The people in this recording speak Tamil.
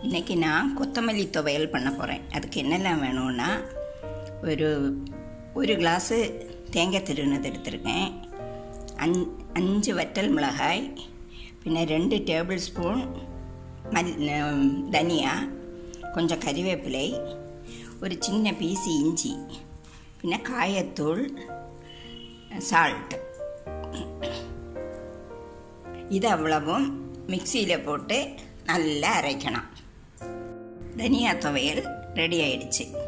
இன்றைக்கி நான் கொத்தமல்லி துவையல் பண்ண போகிறேன் அதுக்கு என்னெல்லாம் வேணும்னா ஒரு ஒரு கிளாஸு தேங்காய் திருநது எடுத்திருக்கேன் அஞ் அஞ்சு வற்றல் மிளகாய் பின்ன ரெண்டு டேபிள் ஸ்பூன் மல் தனியா கொஞ்சம் கறிவேப்பிலை ஒரு சின்ன பீஸு இஞ்சி பின்ன காயத்தூள் சால்ட் இது அவ்வளவும் மிக்சியில் போட்டு நல்லா அரைக்கணும் தனியா துவையல் ரெடி ஆயிடுச்சு